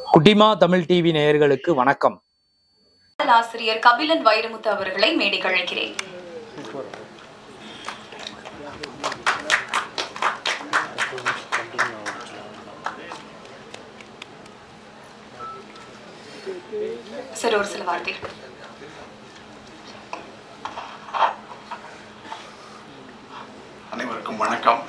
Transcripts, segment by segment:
குட்டிமா தமிழ் டிவி நேயர்களுக்கு வணக்கம் ஆசிரியர் கபிலன் வைரமுத்து அவர்களை மேடைக்கு அழைக்கிறேன் சரி ஒரு சில வார்த்தைகள் அனைவருக்கும் வணக்கம்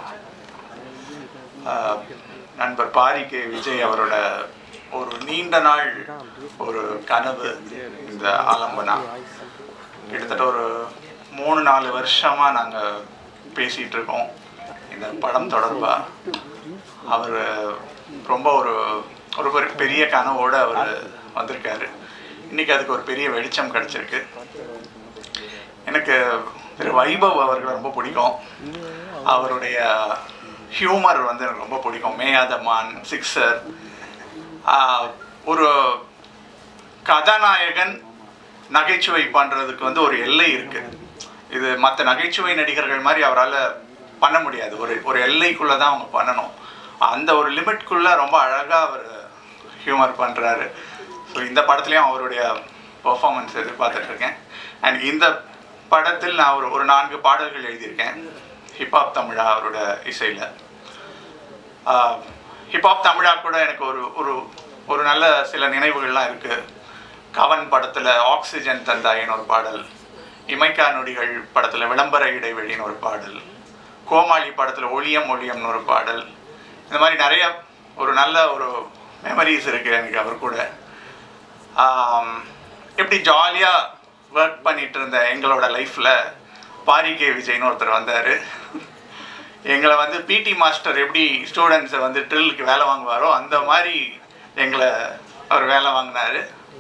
ஆஹ், நண்பர் பாரி கே விஜய் அவரோட ஒரு நீண்ட நாள் ஒரு கனவு இந்த ஆலம்பனா கிட்டத்தட்ட ஒரு மூணு நாலு வருஷமா நாங்க பேசிட்டு இருக்கோம் இந்த படம் தொடர்பா அவர் ரொம்ப ஒரு ஒரு பெரிய- பெரிய கனவோட அவர் வந்திருக்காரு இன்னைக்கு அதுக்கு ஒரு பெரிய வெளிச்சம் கிடைச்சிருக்கு எனக்கு திரு வைபவ் அவர்களை ரொம்ப பிடிக்கும் அவருடைய ஹியூமர் வந்து எனக்கு ரொம்ப பிடிக்கும் மேயாதமான் சிக்ஸர் ஒரு கதாநாயகன் நகைச்சுவை பண்ணுறதுக்கு வந்து ஒரு எல்லை இருக்கு இது மற்ற நகைச்சுவை நடிகர்கள் மாதிரி அவரால் பண்ண முடியாது ஒரு ஒரு எல்லைக்குள்ளே தான் அவங்க பண்ணணும் அந்த ஒரு லிமிட்குள்ளே ரொம்ப அழகாக அவர் ஹியூமர் பண்ணுறாரு ஸோ இந்த படத்துலையும் அவருடைய பெர்ஃபார்மன்ஸ் எதிர்பார்த்துட்டு இருக்கேன் அண்ட் இந்த படத்தில் நான் ஒரு ஒரு நான்கு பாடல்கள் எழுதியிருக்கேன் ஹிப்ஹாப் தமிழா அவரோட இசையில் ஹிப்ஹாப் தமிழா கூட எனக்கு ஒரு ஒரு ஒரு நல்ல சில நினைவுகள்லாம் இருக்குது கவன் படத்தில் ஆக்சிஜன் தந்தாயின்னு ஒரு பாடல் இமைக்கா நொடிகள் படத்தில் விளம்பர இடைவெளின்னு ஒரு பாடல் கோமாளி படத்தில் ஒளியம் ஒளியம்னு ஒரு பாடல் இந்த மாதிரி நிறைய ஒரு நல்ல ஒரு மெமரிஸ் இருக்குது எனக்கு அவர் கூட ஆம், எப்படி ஜாலியாக ஒர்க் பண்ணிட்டு இருந்த எங்களோட லைஃப்பில் பாரிகே விஜய்னு ஒருத்தர் வந்தார் எங்களை வந்து பிடி மாஸ்டர் எப்படி ஸ்டூடெண்ட்ஸை வந்து ட்ரில்லுக்கு வேலை வாங்குவாரோ அந்த மாதிரி எங்களை அவர் வேலை வாங்கினாரு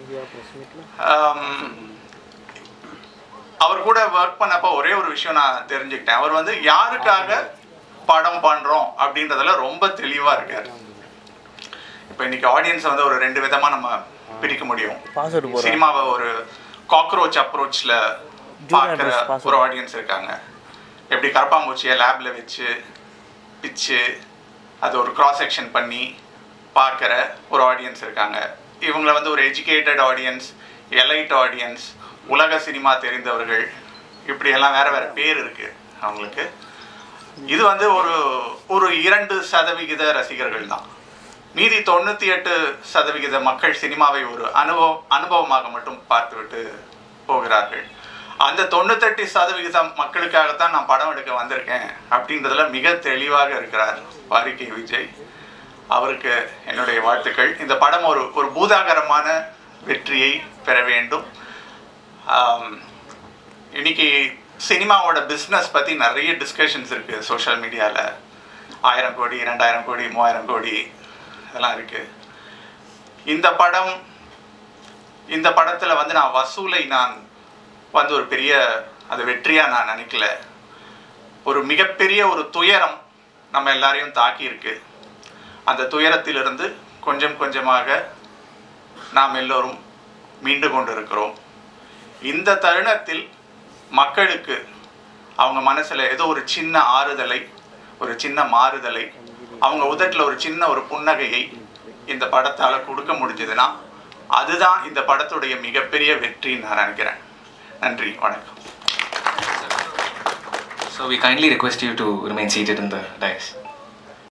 அவர் கூட ஒர்க் பண்ணப்போ ஒரே ஒரு விஷயம் நான் தெரிஞ்சுக்கிட்டேன் அவர் வந்து யாருக்காக படம் பண்றோம் அப்படின்றதுல ரொம்ப தெளிவா இருக்காரு இப்போ இன்னைக்கு ஆடியன்ஸ் வந்து ஒரு ரெண்டு விதமா நம்ம பிரிக்க முடியும் பாஸ்வேர்டு போடுறேன் சினிமாவை ஒரு காக்ரோச் அப்ரோச்ல பார்க்குற address, password. ஒரு ஆடியன்ஸ் இருக்காங்க எப்படி கரப்பாம்பூச்சியை லேப்ல வச்சு பிச்சு அது ஒரு கிராஸ் செக்ஷன் பண்ணி பார்க்குற ஒரு ஆடியன்ஸ் இருக்காங்க இவங்கள வந்து ஒரு எஜுகேட்டட் ஆடியன்ஸ் எலைட் ஆடியன்ஸ் உலக சினிமா தெரிந்தவர்கள் இப்படி எல்லாம் வேற வேற பேர் இருக்கு அவங்களுக்கு இது வந்து ஒரு ஒரு இரண்டு சதவிகித ரசிகர்கள் தான் மீதி தொண்ணூற்றி எட்டு சதவிகித மக்கள் சினிமாவை ஒரு அனுபவம் அனுபவமாக மட்டும் பார்த்துவிட்டு போகிறார்கள் அந்த தொண்ணூத்தெட்டு சதவிகிதம் மக்களுக்காகத்தான் நான் படம் எடுக்க வந்திருக்கேன் அப்படின்றதுல மிக தெளிவாக இருக்கிறார் பாரிகே விஜய் அவருக்கு என்னுடைய வாழ்த்துக்கள் இந்த படம் ஒரு ஒரு பூதாகரமான வெற்றியை பெற வேண்டும் ஆம், இன்னைக்கு சினிமாவோட பிஸ்னஸ் பற்றி நிறைய டிஸ்கஷன்ஸ் இருக்குது சோஷியல் மீடியாவில் ஆயிரம் கோடி ரெண்டாயிரம் கோடி மூவாயிரம் கோடி இதெல்லாம் இருக்குது இந்த படம் இந்த படத்தில் வந்து நான் வசூலை நான் வந்து ஒரு பெரிய அது வெற்றியாக நான் நினைக்கல ஒரு மிகப்பெரிய ஒரு துயரம் நம்ம எல்லாரையும் தாக்கி இருக்கு அந்த துயரத்திலிருந்து கொஞ்சம் கொஞ்சமாக நாம் எல்லோரும் மீண்டு கொண்டு இருக்கிறோம் இந்த தருணத்தில் மக்களுக்கு அவங்க மனசுல ஏதோ ஒரு சின்ன ஆறுதலை ஒரு சின்ன மாறுதலை அவங்க உதட்டில் ஒரு சின்ன ஒரு புன்னகையை இந்த படத்தால கொடுக்க முடிஞ்சதுன்னா அதுதான் இந்த படத்துடைய மிகப்பெரிய வெற்றின்னு நான் நினைக்கிறேன் நன்றி வணக்கம் So we kindly request you to remain seated in the dais.